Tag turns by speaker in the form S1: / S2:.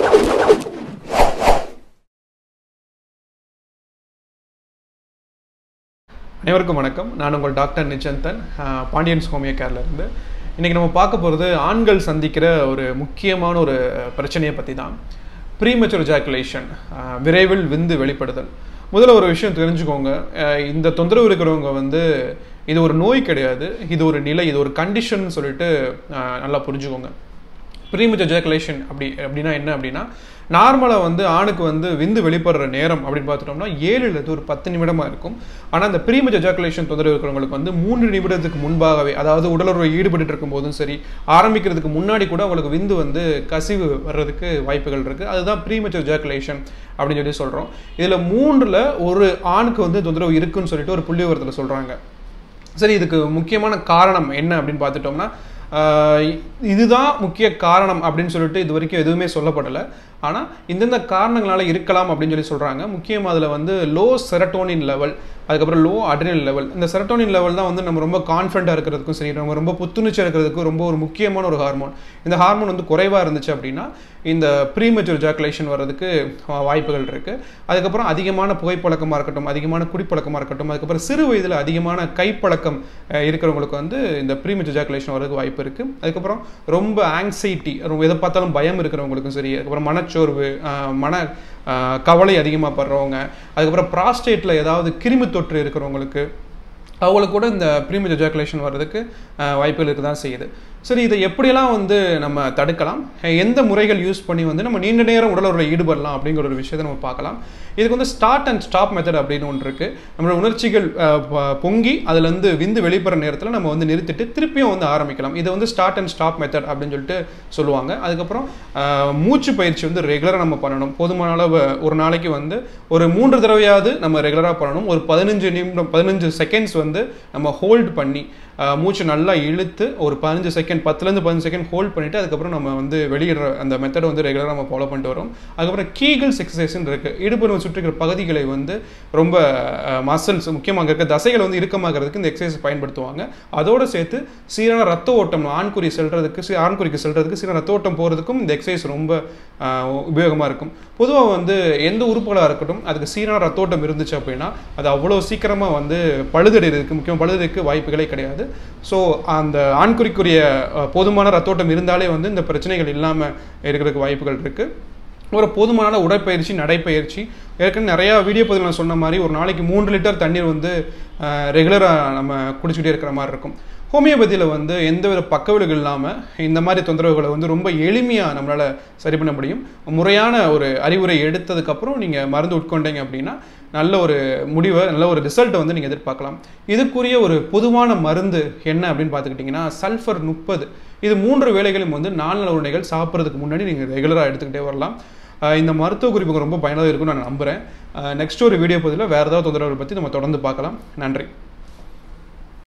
S1: அனைவருக்கும் வணக்கம் நான் உங்கள் டாக்டர் நிச்சந்தன் அஹ், பாண்டியன்ஸ் ஹோமியோ கேர்ல இருந்து இன்றைக்கி நம்ம பார்க்க போகிறது ஆண்கள் சந்திக்கிற ஒரு முக்கியமான ஒரு பிரச்சனையை பற்றி தான் ப்ரீமெச்சூர் ஜாக்குலேஷன் விரைவில் விந்து வெளிப்படுதல் முதல்ல ஒரு விஷயம் தெரிஞ்சுக்கோங்க அஹ், இந்த தொந்தரவு இருக்கிறவங்க வந்து இது ஒரு நோய் கிடையாது இது ஒரு நிலை இது ஒரு கண்டிஷன் சொல்லிட்டு அஹ், நல்லா புரிஞ்சுக்கோங்க ப்ரீமெச்சர் ஜெயகுலேஷன் அப்படி அப்படின்னா என்ன அப்படின்னா நார்மலாக வந்து ஆணுக்கு வந்து விந்து வெளிப்படுற நேரம் அப்படின்னு பார்த்துட்டோம்னா ஏழுலேருந்து ஒரு பத்து நிமிடமாக இருக்கும் ஆனால் அந்த ப்ரீமெச்சர் ஜெயகுலேஷன் தொந்தரவு இருக்கிறவங்களுக்கு வந்து மூன்று நிமிடத்துக்கு முன்பாகவே அதாவது உடலுறவு ஈடுபட்டு இருக்கும் போதும் சரி ஆரம்பிக்கிறதுக்கு முன்னாடி கூட உங்களுக்கு விந்து வந்து கசிவு வர்றதுக்கு வாய்ப்புகள் இருக்குது அதுதான் ப்ரீமெச்சர் ஜெயகுலேஷன் அப்படின்னு சொல்லி சொல்கிறோம் இதில் மூன்றில் ஒரு ஆணுக்கு வந்து தொந்தரவு இருக்குன்னு சொல்லிட்டு ஒரு புள்ளி விவரத்தில் சொல்கிறாங்க சரி இதுக்கு முக்கியமான காரணம் என்ன அப்படின்னு பார்த்துட்டோம்னா ஆஹ் இதுதான் முக்கிய காரணம் அப்படின்னு சொல்லிட்டு இது வரைக்கும் எதுவுமே சொல்லப்படலை ஆனால் இந்தந்த காரணங்களால இருக்கலாம் அப்படின்னு சொல்லி சொல்கிறாங்க முக்கியமாக அதில் வந்து லோ செரட்டோனின் லெவல் அதுக்கப்புறம் லோ அட்ரினல் லெவல் இந்த செரட்டோனின் லெவல் தான் வந்து நம்ம ரொம்ப கான்ஃபிடண்ட்டாக இருக்கிறதுக்கும் சரி நம்ம ரொம்ப புத்துணர்ச்சியாக இருக்கிறதுக்கும் ரொம்ப ஒரு முக்கியமான ஒரு ஹார்மோன் இந்த ஹார்மோன் வந்து குறைவாக இருந்துச்சு அப்படின்னா இந்த ப்ரீமெச்சூர் ஜாக்குலேஷன் வர்றதுக்கு வா- வாய்ப்புகள் இருக்குது அதுக்கப்புறம் அதிகமான புகைப்பழக்கமாக இருக்கட்டும் அதிகமான குடிப்பழக்கமாக இருக்கட்டும் அதுக்கப்புறம் சிறு வயதில் அதிகமான கைப்பழக்கம் அஹ், இருக்கிறவங்களுக்கு வந்து இந்த ப்ரீமெச்சூர் ஜாக்குலேஷன் வரதுக்கு வாய்ப்பு இருக்குது அதுக்கப்புறம் ரொம்ப ஆங்ஸைட்டி ரொம்ப எதை பார்த்தாலும் பயம் இருக்கிறவங்களுக்கும் சரி அதுக்கப்புறம் மனச்சோர்வு அஹ், மன அஹ், கவலை அதிகமாக படுறவங்க அதுக்கப்புறம் ப்ராஸ்டேட்டில் ஏதாவது கிருமி தொற்று இருக்கிறவங்களுக்கு அவங்களுக்கு கூட இந்த ப்ரீமியர் ஜாக்குலேஷன் வர்றதுக்கு அஹ், வாய்ப்புகள் இருக்க தான் செய்யுது சரி இதை எப்படியெல்லாம் வந்து நம்ம தடுக்கலாம் அஹ், எந்த முறைகள் யூஸ் பண்ணி வந்து நம்ம நீண்ட நேரம் உடலுறவில் ஈடுபடலாம் அப்படிங்கிற ஒரு விஷயத்தை நம்ம பார்க்கலாம் இதுக்கு வந்து ஸ்டார்ட் அண்ட் ஸ்டாப் மெத்தட் அப்படின்னு ஒன்று இருக்குது நம்மளோட உணர்ச்சிகள் அஹ், ப- பொங்கி அதுலேருந்து விந்து வெளிப்படுற நேரத்தில் நம்ம வந்து நிறுத்திட்டு திருப்பியும் வந்து ஆரம்பிக்கலாம் இதை வந்து ஸ்டார்ட் அண்ட் ஸ்டாப் மெத்தட் அப்படின்னு சொல்லிட்டு சொல்லுவாங்க அதுக்கப்புறம் அஹ், மூச்சு பயிற்சி வந்து ரெகுலராக நம்ம பண்ணணும் போதுமான அளவு ஒரு நாளைக்கு வந்து ஒரு மூன்று தடவையாவது நம்ம ரெகுலராக பண்ணணும் ஒரு பதினஞ்சு நிமிடம் பதினஞ்சு செகண்ட்ஸ் வந்து நம்ம ஹோல்ட் பண்ணி அஹ், மூச்சு நல்லா இழுத்து ஒரு பதினஞ்சு செகண்ட் பத்துலேருந்து பதினஞ்சு செகண்ட் ஹோல்ட் பண்ணிவிட்டு அதுக்கப்புறம் நம்ம வந்து வெளியிடுற அந்த மெத்தடை வந்து ரெகுலராக நம்ம ஃபாலோ பண்ணிட்டு வரோம் அதுக்கப்புறம் கீகிள்ஸ் எக்ஸசைஸ்ன்னு இருக்குது இடுப்பு சுற்றி இருக்கிற பகுதிகளை வந்து ரொம்ப மசில்ஸ் முக்கியமாக இருக்க தசைகளை வந்து இறுக்கமாகிறதுக்கு இந்த எக்ஸசைஸ் பயன்படுத்துவாங்க அதோடு சேர்த்து சீரான ரத்த ஓட்டம் ஆண்குறி செல்றதுக்கு சீ- ஆண்குறிக்கு செல்றதுக்கு சீரான ரத்த ஓட்டம் போகிறதுக்கும் இந்த எக்ஸசைஸ் ரொம்ப உபயோகமாக இருக்கும் பொதுவாக வந்து எந்த உறுப்புகளாக இருக்கட்டும் அதுக்கு சீரான ரத்த ஓட்டம் இருந்துச்சு அப்படின்னா அது அவ்வளோ சீக்கிரமாக வந்து பழுதடைறதுக்கு முக்கியம் பழுதடைக்கு வாய்ப்புகளே கிடையாது ஸோ அந்த ஆண்குறிக்குரிய அஹ், போதுமான ரத்த ஓட்டம் இருந்தாலே வந்து இந்த பிரச்சனைகள் இல்லாமல் இருக்கிறதுக்கு வாய்ப்புகள் இருக்குது ஒரு போதுமான உடற்பயிற்சி நடைப்பயிற்சி ஏற்கனவே நிறையா வீடியோ பதிவில் நான் சொன்ன மாதிரி ஒரு நாளைக்கு மூன்று லிட்டர் தண்ணீர் வந்து ரெகுலராக நம்ம குடிச்சுட்டே இருக்கிற மாதிரி இருக்கும் ஹோமியோபதியில் வந்து எந்தவித பக்கவிளைவுகள் இல்லாமல் இந்த மாதிரி தொந்தரவுகளை வந்து ரொம்ப எளிமையாக நம்மளால் சரி பண்ண முடியும் முறையான ஒரு அறிவுரை எடுத்ததுக்கப்புறம் நீங்கள் மருந்து உட்கொண்டீங்க அப்படின்னா நல்ல ஒரு முடிவை நல்ல ஒரு ரிசல்ட்டை வந்து நீங்கள் எதிர்பார்க்கலாம் இதுக்குரிய ஒரு பொதுவான மருந்து என்ன அப்படின்னு பார்த்துக்கிட்டிங்கன்னா சல்ஃபர் முப்பது இது மூன்று வேளைகளும் வந்து நாலு நாள் உருளைகள் சாப்பிட்றதுக்கு முன்னாடி நீங்கள் ரெகுலராக எடுத்துக்கிட்டே வரலாம் அஹ் இந்த மருத்துவ குறிப்புக்கு ரொம்ப பயனுள்ளதாக இருக்கும்னு நான் நம்புகிறேன் நெக்ஸ்ட் ஒரு வீடியோ பதிவில் வேறு ஏதாவது தொந்தரவுகள் பற்றி நம்ம தொடர்ந்து பார்க்கலாம் நன்றி